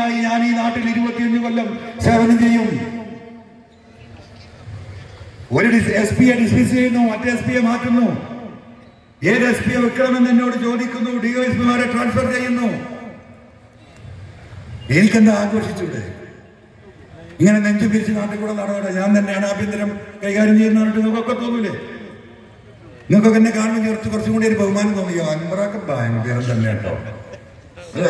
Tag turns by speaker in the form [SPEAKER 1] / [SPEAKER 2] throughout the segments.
[SPEAKER 1] I ഞാൻ ഈ നാട്ടിൽ ഇരുപത്തിയഞ്ച് കൊല്ലം സേവനം ചെയ്യും ഒരു എസ് പിയെ ഡിസ്മിസ് ചെയ്യുന്നു മറ്റേ എസ് പിയെ മാറ്റുന്നു ഏത് എസ് പിയെ വെക്കണമെന്ന് എന്നോട് ചോദിക്കുന്നു ഡിവൈഎസ്പിമാരെ ട്രാൻസ്ഫർ ചെയ്യുന്നു എനിക്കെന്താ ആഘോഷിച്ചൂടെ ഇങ്ങനെ നെഞ്ചു പിരിച്ച് നാട്ടിൽ കൂടെ നടന്നോട്ടെ ഞാൻ തന്നെയാണ് ആഭ്യന്തരം കൈകാര്യം ചെയ്യുന്നതായിട്ട് നിങ്ങൾക്കൊക്കെ തോന്നൂലേ നിങ്ങൾക്കൊക്കെ എന്നെ കാണുമ്പോൾ ചേർത്ത് കുറച്ചും കൂടി ഒരു ബഹുമാനം തോന്നിയോ അൻപറാക്കം ഭയങ്കരം തന്നെ കേട്ടോ അല്ലേ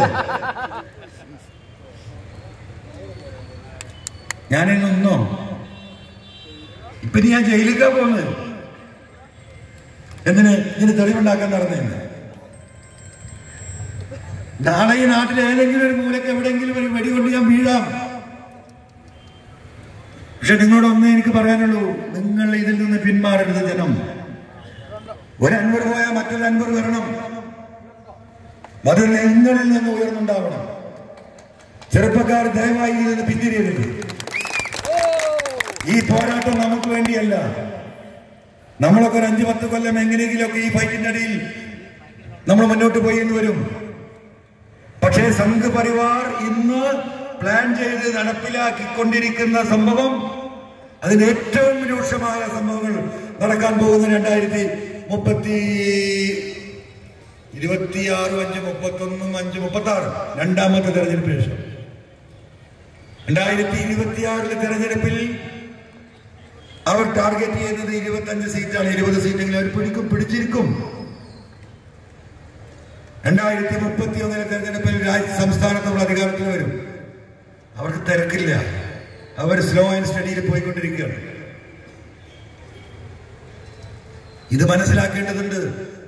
[SPEAKER 1] ഞാനിന്നൊന്നോ ഇപ്പൊ ഇനി ഞാൻ ജയിലിലേക്കാ പോകുന്നത് എന്തിന് ഇതിന് തെളിവുണ്ടാക്കാൻ നടന്നതെന്ന് നാളെ ഈ നാട്ടിൽ ഏതെങ്കിലും ഒരു മൂലക്ക് എവിടെയെങ്കിലും ഒരു വെടികൊണ്ട് ഞാൻ വീഴാം പക്ഷെ നിങ്ങളോട് ഒന്നേ എനിക്ക് പറയാനുള്ളൂ നിങ്ങൾ ഇതിൽ നിന്ന് പിന്മാറരുത് ജനം ഒരു അൻപർ പോയാൽ മറ്റൊരു അൻപർ വരണം അത് നിങ്ങളിൽ നിന്ന് ഉയർന്നുണ്ടാവണം ചെറുപ്പക്കാർ ദയവായി ഇതിൽ നിന്ന് പിന്തിരിയരുത് ഈ പോരാട്ടം നമുക്ക് വേണ്ടിയല്ല നമ്മളൊക്കെ ഒരു അഞ്ചു പത്ത് കൊല്ലം എങ്ങനെയെങ്കിലുമൊക്കെ ഈ ഫൈറ്റിന്റെ ഇടയിൽ നമ്മൾ മുന്നോട്ട് പോയി എന്ന് വരും പക്ഷേ സംഘ് പരിവാർ ഇന്ന് പ്ലാൻ ചെയ്ത് നടപ്പിലാക്കിക്കൊണ്ടിരിക്കുന്ന സംഭവം അതിന് ഏറ്റവും രൂക്ഷമായ സംഭവങ്ങൾ നടക്കാൻ പോകുന്ന രണ്ടായിരത്തി മുപ്പത്തി ഇരുപത്തിയാറ് അഞ്ച് മുപ്പത്തൊന്നും അഞ്ച് മുപ്പത്തി ആറ് രണ്ടാമത്തെ തെരഞ്ഞെടുപ്പിന് ശേഷം രണ്ടായിരത്തി ഇരുപത്തിയാറിലെ തെരഞ്ഞെടുപ്പിൽ അവർ ടാർഗറ്റ് ചെയ്യുന്നത് ഇരുപത്തഞ്ച് സീറ്റാണ് ഇരുപത് സീറ്റെങ്കിലും അവർ പിടിക്കും പിടിച്ചിരിക്കും രണ്ടായിരത്തി മുപ്പത്തി ഒന്നിലെ തെരഞ്ഞെടുപ്പിൽ രാജ്യ സംസ്ഥാനത്തുള്ള അധികാരത്തിൽ വരും അവർക്ക് തിരക്കില്ല അവർ സ്ലോ ആൻഡ് സ്റ്റഡിയിൽ പോയിക്കൊണ്ടിരിക്കുകയാണ് ഇത് മനസ്സിലാക്കേണ്ടതുണ്ട്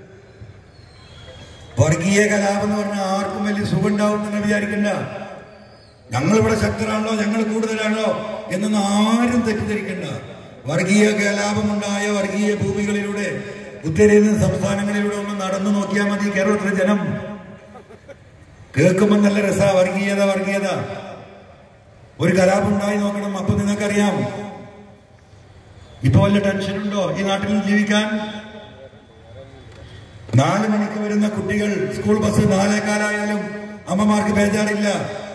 [SPEAKER 1] വർഗീയ കലാപം എന്ന് പറഞ്ഞാൽ ആർക്കും വലിയ സുഖം ഉണ്ടാവും എന്ന് വിചാരിക്കണ്ട ഞങ്ങളിവിടെ ശക്തരാണല്ലോ ഞങ്ങൾ കൂടുതലാണല്ലോ എന്നൊന്നും ആരും തെറ്റിദ്ധരിക്കണ്ട വർഗീയ കലാപമുണ്ടായ വർഗീയ ഭൂമികളിലൂടെ ഉത്തരേന്ത്യൻ സംസ്ഥാനങ്ങളിലൂടെ ഒന്ന് നടന്നു നോക്കിയാൽ മതി കേരളത്തിലെ ജനം കേൾക്കുമ്പോൾ നല്ല രസ വർഗീയത വർഗീയത ഒരു കലാപം ഉണ്ടായി നോക്കണം അപ്പൊ നിങ്ങൾക്കറിയാം ഇപ്പൊ വല്ല ടെൻഷനുണ്ടോ ഈ നാട്ടിൽ ജീവിക്കാൻ നാല് മണിക്ക് വരുന്ന കുട്ടികൾ സ്കൂൾ ബസ് നാലേക്കാലായാലും അമ്മമാർക്ക് ബേജാറില്ല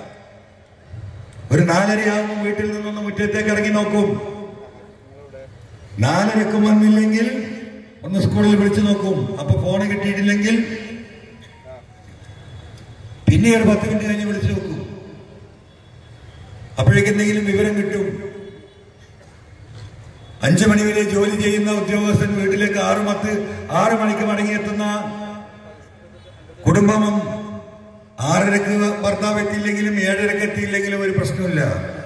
[SPEAKER 1] ഒരു നാലരയാകും വീട്ടിൽ നിന്നൊന്ന് മുറ്റത്തേക്ക് ഇറങ്ങി നോക്കും നാലരക്കും വന്നില്ലെങ്കിൽ ഒന്ന് സ്കൂളിൽ വിളിച്ചു നോക്കും അപ്പൊ ഫോണ് കിട്ടിയിട്ടില്ലെങ്കിൽ പിന്നീട് പത്ത് മിനിറ്റ് കഴിഞ്ഞ് വിളിച്ചു നോക്കും അപ്പോഴേക്ക് എന്തെങ്കിലും വിവരം കിട്ടും അഞ്ചു മണി വരെ ജോലി ചെയ്യുന്ന ഉദ്യോഗസ്ഥൻ വീട്ടിലേക്ക് ആറ് പത്ത് ആറ് മണിക്ക് മടങ്ങിയെത്തുന്ന കുടുംബം ആറരക്ക് ഭർത്താവ് എത്തിയില്ലെങ്കിലും ഏഴരക്ക് എത്തിയില്ലെങ്കിലും ഒരു പ്രശ്നമില്ല